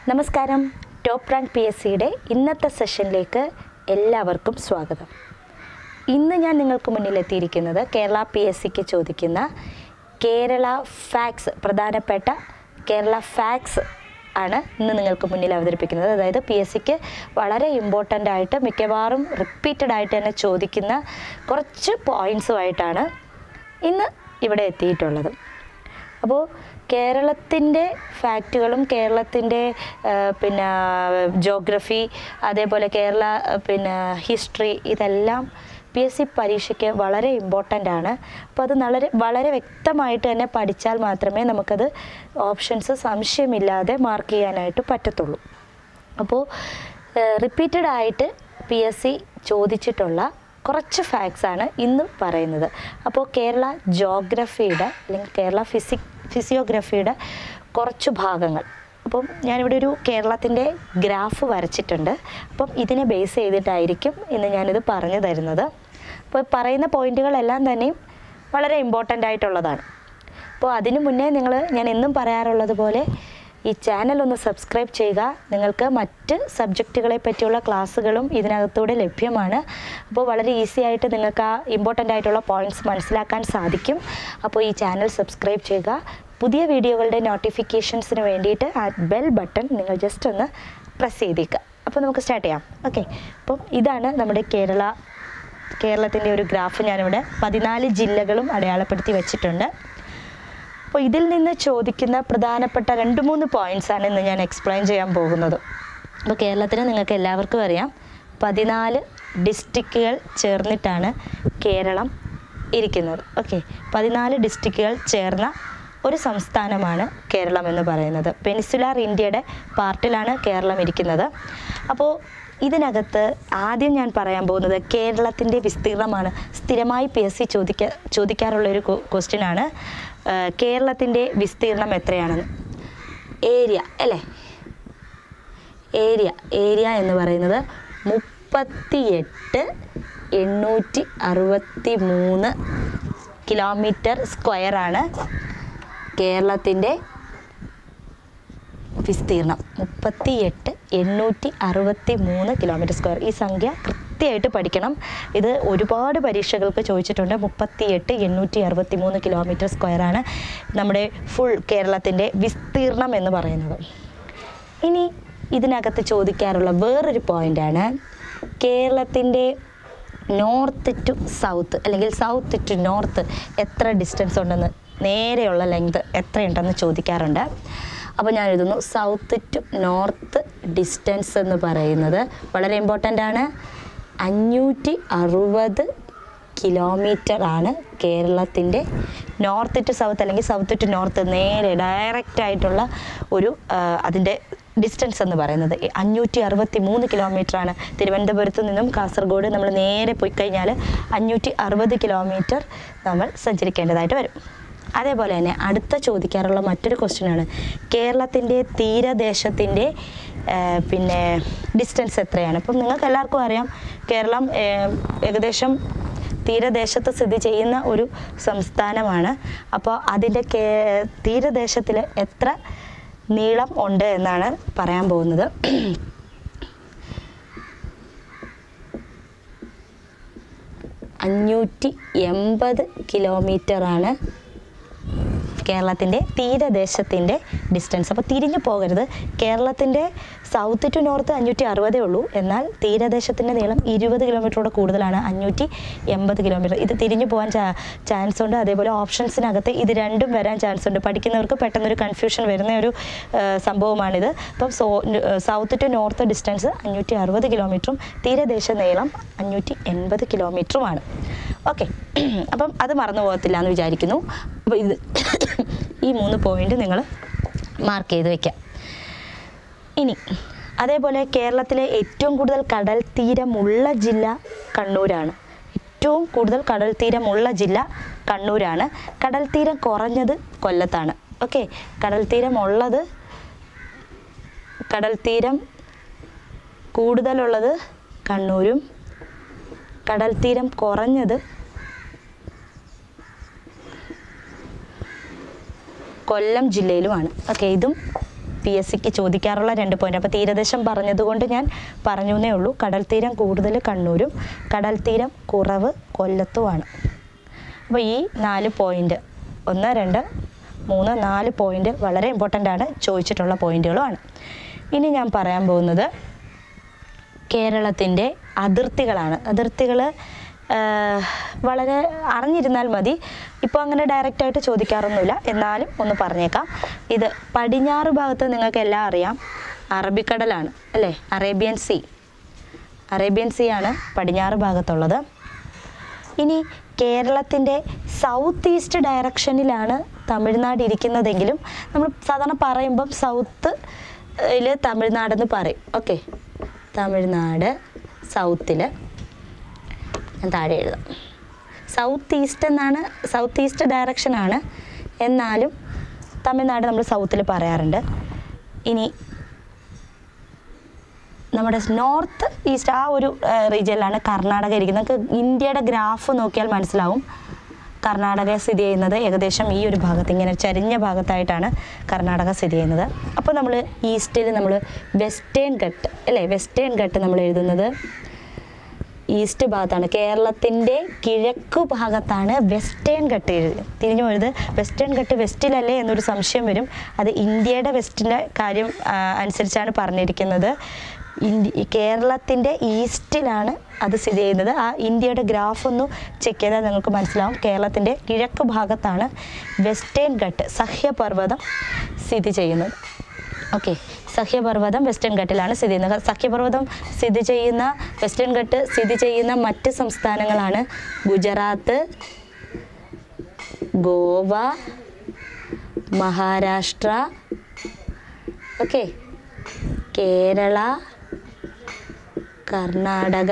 നമസ്കാരം top rank P S സിയുടെ ഇന്നത്തെ സെഷനിലേക്ക് എല്ലാവർക്കും സ്വാഗതം ഇന്ന് ഞാൻ നിങ്ങൾക്ക് മുന്നിൽ എത്തിയിരിക്കുന്നത് കേരള പി എസ് സിക്ക് ചോദിക്കുന്ന കേരള ഫാക്സ് പ്രധാനപ്പെട്ട കേരള ഫാക്സ് ആണ് ഇന്ന് നിങ്ങൾക്ക് മുന്നിൽ അവതരിപ്പിക്കുന്നത് അതായത് പി എസ് സിക്ക് വളരെ ഇമ്പോർട്ടൻ്റ് ആയിട്ട് മിക്കവാറും റിപ്പീറ്റഡ് ആയിട്ട് തന്നെ ചോദിക്കുന്ന കുറച്ച് പോയിൻസുമായിട്ടാണ് ഇന്ന് ഇവിടെ എത്തിയിട്ടുള്ളത് അപ്പോൾ കേരളത്തിൻ്റെ ഫാക്റ്റുകളും കേരളത്തിൻ്റെ പിന്നെ ജോഗ്രഫി അതേപോലെ കേരള ആ, പിന്നെ ഹിസ്റ്ററി ഇതെല്ലാം പി എസ് സി പരീക്ഷയ്ക്ക് വളരെ ഇമ്പോർട്ടൻ്റ് ആണ് അപ്പോൾ അത് വളരെ വളരെ വ്യക്തമായിട്ട് തന്നെ പഠിച്ചാൽ മാത്രമേ നമുക്കത് ഓപ്ഷൻസ് സംശയമില്ലാതെ മാർക്ക് ചെയ്യാനായിട്ട് പറ്റത്തുള്ളൂ അപ്പോൾ റിപ്പീറ്റഡ് ആയിട്ട് പി എസ് സി ചോദിച്ചിട്ടുള്ള കുറച്ച് ഫാക്ട്സ് ആണ് ഇന്ന് പറയുന്നത് അപ്പോൾ കേരള ജോഗ്രഫിയുടെ അല്ലെങ്കിൽ കേരള ഫിസിക് ഫിസിയോഗ്രഫിയുടെ കുറച്ച് ഭാഗങ്ങൾ അപ്പം ഞാനിവിടെ ഒരു കേരളത്തിൻ്റെ ഗ്രാഫ് വരച്ചിട്ടുണ്ട് അപ്പം ഇതിനെ ബേസ് ചെയ്തിട്ടായിരിക്കും ഇന്ന് ഞാനിത് പറഞ്ഞു തരുന്നത് അപ്പോൾ പറയുന്ന പോയിന്റുകളെല്ലാം തന്നെയും വളരെ ഇമ്പോർട്ടൻ്റ് ആയിട്ടുള്ളതാണ് അപ്പോൾ അതിനു മുന്നേ നിങ്ങൾ ഞാൻ എന്നും പറയാറുള്ളത് പോലെ ഈ ചാനൽ ഒന്ന് സബ്സ്ക്രൈബ് ചെയ്യുക നിങ്ങൾക്ക് മറ്റ് സബ്ജക്റ്റുകളെ പറ്റിയുള്ള ക്ലാസ്സുകളും ഇതിനകത്തൂടെ ലഭ്യമാണ് അപ്പോൾ വളരെ ഈസി ആയിട്ട് നിങ്ങൾക്ക് ആ ഇമ്പോർട്ടൻ്റ് ആയിട്ടുള്ള പോയിന്റ്സ് മനസ്സിലാക്കാൻ സാധിക്കും അപ്പോൾ ഈ ചാനൽ സബ്സ്ക്രൈബ് ചെയ്യുക പുതിയ വീഡിയോകളുടെ നോട്ടിഫിക്കേഷൻസിന് വേണ്ടിയിട്ട് ആ ബെൽ ബട്ടൺ നിങ്ങൾ ജസ്റ്റ് ഒന്ന് പ്രസ് ചെയ്തേക്കുക അപ്പോൾ നമുക്ക് സ്റ്റാർട്ട് ചെയ്യാം ഓക്കെ അപ്പം ഇതാണ് നമ്മുടെ കേരള കേരളത്തിൻ്റെ ഒരു ഗ്രാഫ് ഞാനിവിടെ പതിനാല് ജില്ലകളും അടയാളപ്പെടുത്തി വെച്ചിട്ടുണ്ട് അപ്പോൾ ഇതിൽ നിന്ന് ചോദിക്കുന്ന പ്രധാനപ്പെട്ട രണ്ട് മൂന്ന് പോയിന്റ്സ് ആണ് ഇന്ന് ഞാൻ എക്സ്പ്ലെയിൻ ചെയ്യാൻ പോകുന്നത് അപ്പോൾ കേരളത്തിന് നിങ്ങൾക്ക് എല്ലാവർക്കും അറിയാം പതിനാല് ഡിസ്ട്രിക്റ്റുകൾ ചേർന്നിട്ടാണ് കേരളം ഇരിക്കുന്നത് ഓക്കെ പതിനാല് ഡിസ്ട്രിക്റ്റുകൾ ചേർന്ന ഒരു സംസ്ഥാനമാണ് കേരളം എന്ന് പറയുന്നത് പെനിസുലാർ ഇന്ത്യയുടെ പാർട്ടിലാണ് കേരളം ഇരിക്കുന്നത് അപ്പോൾ ഇതിനകത്ത് ആദ്യം ഞാൻ പറയാൻ പോകുന്നത് കേരളത്തിൻ്റെ വിസ്തീർണമാണ് സ്ഥിരമായി പി എസ് സി ചോദിക്ക ചോദിക്കാറുള്ളൊരു ക്വസ്റ്റ്യൻ ആണ് കേരളത്തിൻ്റെ വിസ്തീർണം എത്രയാണെന്ന് ഏരിയ അല്ലേ ഏരിയ ഏരിയ എന്ന് പറയുന്നത് മുപ്പത്തിയെട്ട് എണ്ണൂറ്റി അറുപത്തി മൂന്ന് കിലോമീറ്റർ സ്ക്വയറാണ് കേരളത്തിൻ്റെ വിസ്തീർണം മുപ്പത്തി എട്ട് എണ്ണൂറ്റി അറുപത്തി മൂന്ന് കിലോമീറ്റർ സ്ക്വയർ ഈ സംഖ്യ കൃത്യമായിട്ട് പഠിക്കണം ഇത് ഒരുപാട് പരീക്ഷകൾക്ക് ചോദിച്ചിട്ടുണ്ട് മുപ്പത്തി എട്ട് എണ്ണൂറ്റി അറുപത്തി മൂന്ന് കിലോമീറ്റർ സ്ക്വയറാണ് നമ്മുടെ ഫുൾ കേരളത്തിൻ്റെ വിസ്തീർണം എന്ന് പറയുന്നത് ഇനി ഇതിനകത്ത് ചോദിക്കാറുള്ള വേറൊരു പോയിൻ്റാണ് കേരളത്തിൻ്റെ നോർത്ത് ടു സൗത്ത് അല്ലെങ്കിൽ സൗത്ത് ടു നോർത്ത് എത്ര ഡിസ്റ്റൻസ് ഉണ്ടെന്ന് നേരെയുള്ള ലെങ്ത് എത്രയുണ്ടെന്ന് ചോദിക്കാറുണ്ട് അപ്പോൾ ഞാൻ എഴുതുന്നു സൗത്ത് ടു നോർത്ത് ഡിസ്റ്റൻസ് എന്ന് പറയുന്നത് വളരെ ഇമ്പോർട്ടൻ്റ് ആണ് അഞ്ഞൂറ്റി അറുപത് കിലോമീറ്റർ ആണ് കേരളത്തിൻ്റെ നോർത്ത് ടു സൗത്ത് അല്ലെങ്കിൽ സൗത്ത് ടു നോർത്ത് നേരെ ഡയറക്റ്റ് ആയിട്ടുള്ള ഒരു അതിൻ്റെ ഡിസ്റ്റൻസ് എന്ന് പറയുന്നത് അഞ്ഞൂറ്റി അറുപത്തി മൂന്ന് കിലോമീറ്ററാണ് തിരുവനന്തപുരത്ത് നിന്നും കാസർഗോഡ് നമ്മൾ നേരെ പോയി കഴിഞ്ഞാൽ അഞ്ഞൂറ്റി അറുപത് കിലോമീറ്റർ നമ്മൾ സഞ്ചരിക്കേണ്ടതായിട്ട് വരും അതേപോലെ തന്നെ അടുത്ത ചോദിക്കാറുള്ള മറ്റൊരു ക്വസ്റ്റ്യനാണ് കേരളത്തിൻ്റെ തീരദേശത്തിൻ്റെ പിന്നെ ഡിസ്റ്റൻസ് എത്രയാണ് ഇപ്പം നിങ്ങൾക്ക് എല്ലാവർക്കും അറിയാം കേരളം ഏഹ്, ഏകദേശം തീരദേശത്ത് സ്ഥിതി ചെയ്യുന്ന ഒരു സംസ്ഥാനമാണ് അപ്പോൾ അതിൻ്റെ കേ തീരദേശത്തിൽ എത്ര നീളം ഉണ്ട് എന്നാണ് പറയാൻ പോകുന്നത് അഞ്ഞൂറ്റി എൺപത് കിലോമീറ്ററാണ് കേരളത്തിൻ്റെ തീരദേശത്തിൻ്റെ ഡിസ്റ്റൻസ് അപ്പോൾ തിരിഞ്ഞു പോകരുത് കേരളത്തിൻ്റെ സൗത്ത് ടു നോർത്ത് അഞ്ഞൂറ്റി അറുപതേ ഉള്ളൂ എന്നാൽ തീരദേശത്തിൻ്റെ നീളം ഇരുപത് കിലോമീറ്ററോട് കൂടുതലാണ് അഞ്ഞൂറ്റി എൺപത് കിലോമീറ്റർ ഇത് തിരിഞ്ഞു പോകാൻ ചാ ചാൻസ് ഉണ്ട് അതേപോലെ ഓപ്ഷൻസിനകത്ത് ഇത് രണ്ടും വരാൻ ചാൻസ് ഉണ്ട് പഠിക്കുന്നവർക്ക് പെട്ടെന്നൊരു കൺഫ്യൂഷൻ വരുന്ന ഒരു ആ, സംഭവമാണിത് അപ്പം so south to north distance അഞ്ഞൂറ്റി അറുപത് കിലോമീറ്ററും തീരദേശ നീളം അഞ്ഞൂറ്റി എൺപത് കിലോമീറ്ററുമാണ് ഓക്കെ അപ്പം അത് മറന്നു പോകത്തില്ല എന്ന് വിചാരിക്കുന്നു അപ്പോൾ ഇത് ഈ മൂന്ന് പോയിന്റ് നിങ്ങൾ മാർക്ക് ചെയ്ത് വെക്കാം ഇനി അതേപോലെ കേരളത്തിലെ ഏറ്റവും കൂടുതൽ കടൽ തീരമുള്ള ജില്ല കണ്ണൂരാണ് ഏറ്റവും കൂടുതൽ കടൽ തീരമുള്ള ജില്ല കണ്ണൂരാണ് കടൽ തീരം കുറഞ്ഞത് കൊല്ലത്താണ് ഓക്കെ കടൽ തീരമുള്ളത് കടൽ തീരം കൂടുതലുള്ളത് കണ്ണൂരും കടൽ തീരം കുറഞ്ഞത് കൊല്ലം ജില്ലയിലുമാണ് ഓക്കെ ഇതും പി എസ് സിക്ക് ചോദിക്കാറുള്ള രണ്ട് പോയിന്റ് അപ്പോൾ തീരദേശം പറഞ്ഞതുകൊണ്ട് ഞാൻ പറഞ്ഞു എന്നേ ഉള്ളൂ കടൽ തീരം കൂടുതൽ കണ്ണൂരും കടൽ തീരം കുറവ് കൊല്ലത്തുമാണ് അപ്പോൾ ഈ നാല് പോയിന്റ് ഒന്ന് രണ്ട് മൂന്ന് നാല് പോയിന്റ് വളരെ ഇമ്പോർട്ടൻ്റ് ആണ് ചോദിച്ചിട്ടുള്ള പോയിന്റുകളുമാണ് ഇനി ഞാൻ പറയാൻ പോകുന്നത് കേരളത്തിൻ്റെ അതിർത്തികളാണ് അതിർത്തികൾ വളരെ അറിഞ്ഞിരുന്നാൽ മതി ഇപ്പോൾ അങ്ങനെ ഡയറക്റ്റായിട്ട് ചോദിക്കാറൊന്നുമില്ല എന്നാലും ഒന്ന് പറഞ്ഞേക്കാം ഇത് പടിഞ്ഞാറ് ഭാഗത്ത് നിങ്ങൾക്ക് എല്ലാം അറിയാം അറബിക്കടലാണ് അല്ലേ അറേബ്യൻ സീ അറേബ്യൻ സീ ആണ് പടിഞ്ഞാറ് ഭാഗത്തുള്ളത് ഇനി കേരളത്തിൻ്റെ സൗത്ത് ഈസ്റ്റ് ഡയറക്ഷനിലാണ് തമിഴ്നാട് ഇരിക്കുന്നതെങ്കിലും നമ്മൾ സാധാരണ പറയുമ്പം സൗത്ത് ിൽ തമിഴ്നാടെന്ന് പറയും ഓക്കെ തമിഴ്നാട് സൗത്തിൽ ഞാൻ താഴെ എഴുതാം സൗത്ത് ഈസ്റ്റ് എന്നാണ് സൗത്ത് ഈസ്റ്റ് ഡയറക്ഷനാണ് എന്നാലും തമിഴ്നാട് നമ്മൾ സൗത്തിൽ പറയാറുണ്ട് ഇനി നമ്മുടെ നോർത്ത് ഈസ്റ്റ് ആ ഒരു റീജിയനിലാണ് കർണാടക ഇരിക്കുന്നത് നമുക്ക് ഇന്ത്യയുടെ ഗ്രാഫ് നോക്കിയാൽ മനസ്സിലാവും കർണാടക സ്ഥിതി ചെയ്യുന്നത് ഏകദേശം ഈ ഒരു ഭാഗത്ത് ഇങ്ങനെ ചരിഞ്ഞ ഭാഗത്തായിട്ടാണ് കർണാടക സ്ഥിതി ചെയ്യുന്നത് അപ്പോൾ നമ്മൾ ഈസ്റ്റിൽ നമ്മൾ വെസ്റ്റേൺ ഘട്ട് അല്ലേ വെസ്റ്റേൺ ഘട്ട് നമ്മൾ എഴുതുന്നത് ഈസ്റ്റ് ഭാഗത്താണ് കേരളത്തിൻ്റെ കിഴക്കു ഭാഗത്താണ് വെസ്റ്റേൺ ഘട്ട് എഴുതി തിരിഞ്ഞു പോയത് വെസ്റ്റേൺ ഘട്ട് വെസ്റ്റിലല്ലേ എന്നൊരു സംശയം വരും അത് ഇന്ത്യയുടെ വെസ്റ്റിൻ്റെ കാര്യം ആ, അനുസരിച്ചാണ് പറഞ്ഞിരിക്കുന്നത് ഇന്ത്യ കേരളത്തിൻ്റെ ഈസ്റ്റിലാണ് അത് സ്ഥിതി ചെയ്യുന്നത് ആ ഇന്ത്യയുടെ ഗ്രാഫ് ഒന്ന് ചെക്ക് ചെയ്താൽ നിങ്ങൾക്ക് മനസ്സിലാവും കേരളത്തിൻ്റെ കിഴക്ക് ഭാഗത്താണ് വെസ്റ്റേൺ ഘട്ട് സഹ്യപർവ്വതം സ്ഥിതി ചെയ്യുന്നത് ഓക്കെ സഹ്യപർവ്വതം വെസ്റ്റേൺ ഘട്ടിലാണ് സ്ഥിതി ചെയ്യുന്നത് സഹ്യപർവ്വതം സ്ഥിതി ചെയ്യുന്ന വെസ്റ്റേൺ ഘട്ട് സ്ഥിതി ചെയ്യുന്ന മറ്റ് സംസ്ഥാനങ്ങളാണ് ഗുജറാത്ത് ഗോവ മഹാരാഷ്ട്ര ഓക്കെ കേരള കർണാടക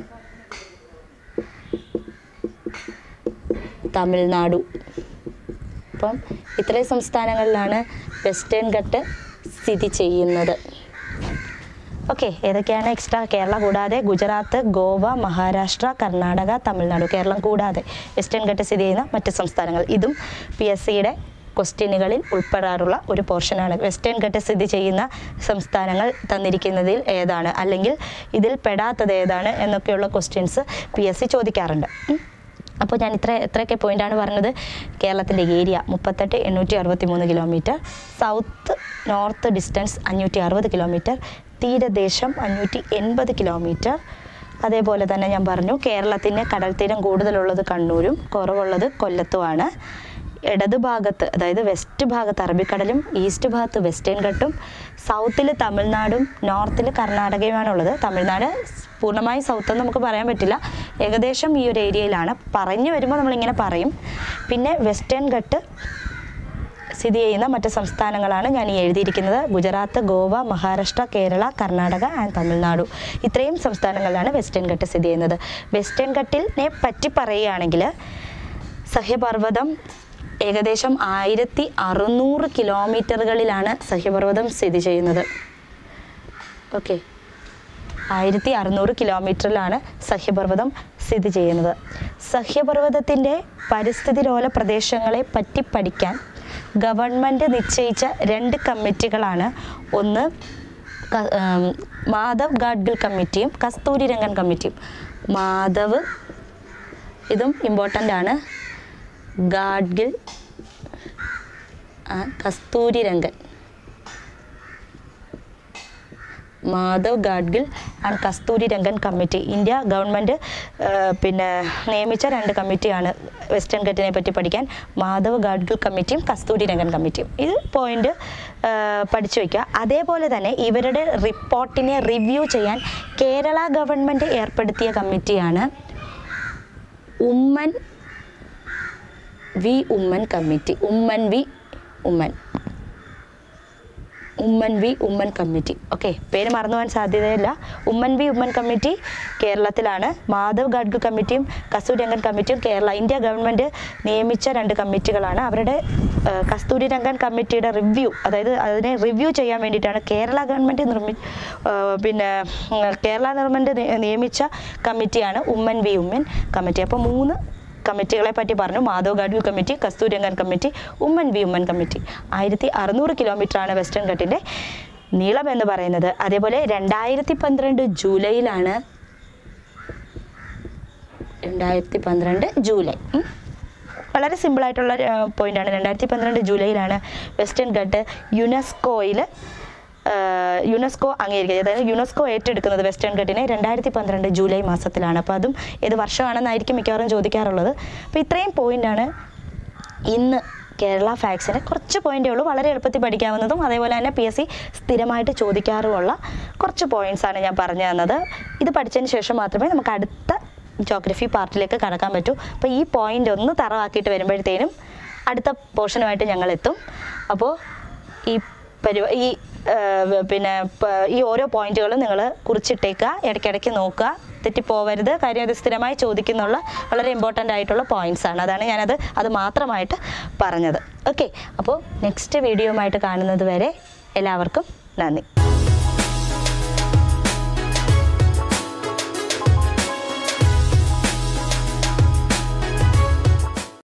തമിഴ്നാടു അപ്പം ഇത്രയും സംസ്ഥാനങ്ങളിലാണ് വെസ്റ്റേൺ ഘട്ട് സ്ഥിതി ചെയ്യുന്നത് ഓക്കെ ഏതൊക്കെയാണ് എക്സ്ട്രാ കേരള കൂടാതെ ഗുജറാത്ത് ഗോവ മഹാരാഷ്ട്ര കർണാടക തമിഴ്നാട് കേരളം കൂടാതെ വെസ്റ്റേൺ ഘട്ട് സ്ഥിതി ചെയ്യുന്ന മറ്റ് സംസ്ഥാനങ്ങൾ ഇതും പി എസ് സിയുടെ ക്വസ്റ്റ്യനുകളിൽ ഉൾപ്പെടാറുള്ള ഒരു പോർഷനാണ് വെസ്റ്റേൺ ഘട്ട് സ്ഥിതി ചെയ്യുന്ന സംസ്ഥാനങ്ങൾ തന്നിരിക്കുന്നതിൽ ഏതാണ് അല്ലെങ്കിൽ ഇതിൽ പെടാത്തത് ഏതാണ് എന്നൊക്കെയുള്ള ക്വസ്റ്റ്യൻസ് പി എസ് സി ചോദിക്കാറുണ്ട് ഉം. അപ്പോൾ ഞാൻ ഇത്ര എത്രയൊക്കെ പോയിന്റാണ് പറഞ്ഞത് കേരളത്തിൻ്റെ ഏരിയ മുപ്പത്തെട്ട് എണ്ണൂറ്റി അറുപത്തി മൂന്ന് കിലോമീറ്റർ സൗത്ത് നോർത്ത് ഡിസ്റ്റൻസ് അഞ്ഞൂറ്റി അറുപത് കിലോമീറ്റർ തീരദേശം അഞ്ഞൂറ്റി എൺപത് കിലോമീറ്റർ അതേപോലെ തന്നെ ഞാൻ പറഞ്ഞു കേരളത്തിന് കടൽ തീരം കൂടുതലുള്ളത് കണ്ണൂരും കുറവുള്ളത് കൊല്ലത്തുമാണ് ഇടത് ഭാഗത്ത് അതായത് വെസ്റ്റ് ഭാഗത്ത് അറബിക്കടലും ഈസ്റ്റ് ഭാഗത്ത് വെസ്റ്റേൺ ഘട്ടും സൗത്തിൽ തമിഴ്നാടും നോർത്തിൽ കർണാടകയുമാണുള്ളത് തമിഴ്നാട് പൂർണ്ണമായും സൗത്ത് എന്ന് നമുക്ക് പറയാൻ പറ്റില്ല ഏകദേശം ഈ ഒരു ഏരിയയിലാണ് പറഞ്ഞു വരുമ്പോൾ നമ്മളിങ്ങനെ പറയും പിന്നെ വെസ്റ്റേൺ ഘട്ട് സ്ഥിതി ചെയ്യുന്ന മറ്റ് സംസ്ഥാനങ്ങളാണ് ഞാൻ ഈ എഴുതിയിരിക്കുന്നത് ഗുജറാത്ത് ഗോവ മഹാരാഷ്ട്ര കേരള കർണാടക ആൻഡ് തമിഴ്നാടു ഇത്രയും സംസ്ഥാനങ്ങളിലാണ് വെസ്റ്റേൺ ഘട്ട് സ്ഥിതി ചെയ്യുന്നത് വെസ്റ്റേൺ ഘട്ടിനെ പറ്റി പറയുകയാണെങ്കിൽ സഹ്യപർവ്വതം ഏകദേശം ആയിരത്തി അറുന്നൂറ് കിലോമീറ്ററുകളിലാണ് സഹ്യപർവ്വതം സ്ഥിതി ചെയ്യുന്നത് ഓക്കെ ആയിരത്തി അറുന്നൂറ് കിലോമീറ്ററിലാണ് സഹ്യപർവ്വതം സ്ഥിതി ചെയ്യുന്നത് സഹ്യപർവ്വതത്തിൻ്റെ പരിസ്ഥിതി ലോല പ്രദേശങ്ങളെ പറ്റി പഠിക്കാൻ ഗവൺമെൻറ് നിശ്ചയിച്ച രണ്ട് കമ്മിറ്റികളാണ് ഒന്ന് ക- ആം, മാധവ് ഗാഡ്ഗിൽ കമ്മിറ്റിയും കസ്തൂരി രംഗൻ കമ്മിറ്റിയും മാധവ് ഇതും ഇമ്പോർട്ടൻ്റ് ആണ് ഗാഡ്ഗിൽ ആ, Kasturirangan Madhav Gadgil and Kasturirangan committee India government പിന്നെ നിയമിച്ച രണ്ട് കമ്മിറ്റിയാണ് വെസ്റ്റേൺ ഘട്ടിനെ പറ്റി പഠിക്കാൻ മാധവ് ഗാഡ്ഗിൽ കമ്മിറ്റിയും കസ്തൂരി രംഗൻ കമ്മിറ്റിയും ഇത് പോയിന്റ് പഠിച്ചു വയ്ക്കുക അതേപോലെ തന്നെ ഇവരുടെ റിപ്പോർട്ടിനെ റിവ്യൂ ചെയ്യാൻ കേരള ഗവൺമെൻറ് ഏർപ്പെടുത്തിയ കമ്മിറ്റിയാണ് Oommen V Oommen committee Oommen V Oommen Oommen V Oommen committee okay പേര് മറന്നു പോകാൻ സാധ്യതയില്ല ഉമ്മൻ വി ഉമ്മൻ കമ്മിറ്റി കേരളത്തിലാണ് മാധവ് ഗാഡ്ഗിൽ കമ്മിറ്റിയും കസ്തൂരി രംഗൻ കമ്മിറ്റിയും കേരള ഇന്ത്യ ഗവൺമെൻറ് നിയമിച്ച രണ്ട് കമ്മിറ്റികളാണ് അവരുടെ ആ, കസ്തൂരി രംഗൻ കമ്മിറ്റിയുടെ റിവ്യൂ അതായത് അതിനെ റിവ്യൂ ചെയ്യാൻ വേണ്ടിയിട്ടാണ് കേരള ഗവൺമെൻറ് നിർമ്മി ആ, പിന്നെ ഉം, കേരള ഗവൺമെൻറ് നി- നിയമിച്ച കമ്മിറ്റിയാണ് ഉമ്മൻ വി ഉമ്മൻ കമ്മിറ്റി അപ്പോൾ മൂന്ന് കമ്മിറ്റികളെ പറ്റി പറഞ്ഞു Madhav Gadgil committee Kasturirangan committee Oommen V Oommen committee ആയിരത്തി അറുന്നൂറ് കിലോമീറ്ററാണ് വെസ്റ്റേൺ ഘട്ടിൻ്റെ നീളം എന്ന് പറയുന്നത് അതേപോലെ രണ്ടായിരത്തി പന്ത്രണ്ട് ജൂലൈയിലാണ് രണ്ടായിരത്തി പന്ത്രണ്ട് ജൂലൈ ഉം. വളരെ സിമ്പിളായിട്ടുള്ള പോയിന്റാണ് രണ്ടായിരത്തി പന്ത്രണ്ട് ജൂലൈയിലാണ് വെസ്റ്റേൺ ഘട്ട് യുനെസ്കോയിൽ യുനെസ്കോ അംഗീകരിക്കുക അതായത് യുനെസ്കോ ഏറ്റെടുക്കുന്നത് വെസ്റ്റേൺ ഘട്ടിനെ രണ്ടായിരത്തി പന്ത്രണ്ട് ജൂലൈ മാസത്തിലാണ് അപ്പോൾ അതും ഏത് വർഷമാണെന്നായിരിക്കും മിക്കവാറും ചോദിക്കാറുള്ളത് അപ്പോൾ ഇത്രയും പോയിന്റാണ് ഇന്ന് കേരള ഫാക്സിന് കുറച്ച് പോയിന്റേ ഉള്ളൂ വളരെ എളുപ്പത്തിൽ പഠിക്കാവുന്നതും അതേപോലെ തന്നെ പി എസ് സി സ്ഥിരമായിട്ട് ചോദിക്കാറുമുള്ള കുറച്ച് പോയിന്റ്സ് ആണ് ഞാൻ പറഞ്ഞു തന്നത് ഇത് പഠിച്ചതിന് ശേഷം മാത്രമേ നമുക്ക് അടുത്ത ജോഗ്രഫി പാർട്ടിലേക്ക് കടക്കാൻ പറ്റൂ അപ്പോൾ ഈ പോയിന്റ് ഒന്ന് തറവാക്കിയിട്ട് വരുമ്പോഴത്തേനും അടുത്ത പോർഷനുമായിട്ട് ഞങ്ങൾ എത്തും അപ്പോൾ ഈ പരിപാ ഈ ആ, പിന്നെ പ- ഈ ഓരോ പോയിന്റുകളും നിങ്ങൾ കുറിച്ചിട്ടേക്കുക ഇടയ്ക്കിടയ്ക്ക് നോക്കുക തെറ്റിപ്പോവരുത് കാര്യം അത് സ്ഥിരമായി ചോദിക്കുന്നുള്ള വളരെ ഇമ്പോർട്ടൻ്റ് ആയിട്ടുള്ള പോയിന്റ്സ് ആണ് അതാണ് ഞാനത് അത് മാത്രമായിട്ട് പറഞ്ഞത് ഓക്കെ അപ്പോൾ നെക്സ്റ്റ് വീഡിയോയുമായിട്ട് കാണുന്നത് വരെ എല്ലാവർക്കും നന്ദി